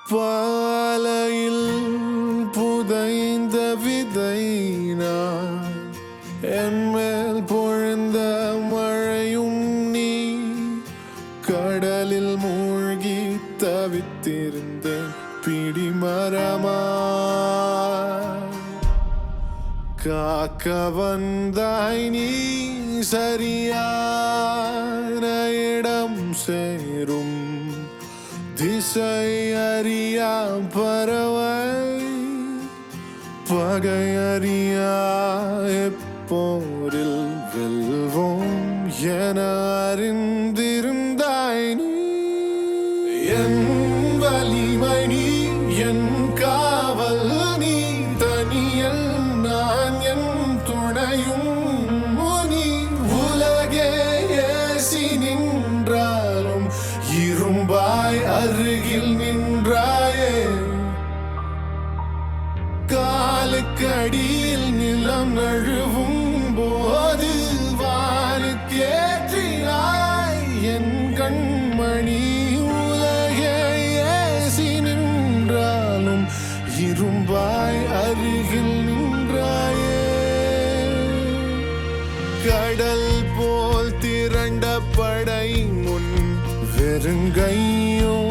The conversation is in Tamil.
பாலையில் புதைந்த விதை நான் என் மேல் பொழிந்த மழையும் நீ கடலில் மூழ்கி தவித்திருந்த பிடிமரமா காக்க வந்தாய் நீ சரியான இடம் சேரும் திசை அறியா பறவை பகை அறியா எப்போரில் வெல்வோம் என அறிந்திருந்தாய் நீ என் வலிமை நீ என் காவல் நீ தனியல் நான் என் துணையும் நீ உலகே ஏசி நின்றாலும் இரும்பாய் அருகில் நின்றாயே காலுக்கடியில் நிலம் நழுவும் போது வானுக்கேற்றினாய் என் கண்மணி உலகே ஏசி நின்றாலும் இரும்பாய் அருகில் நின்றாயே கடல் போல் திரண்ட படை முன் வெறுங்கையோ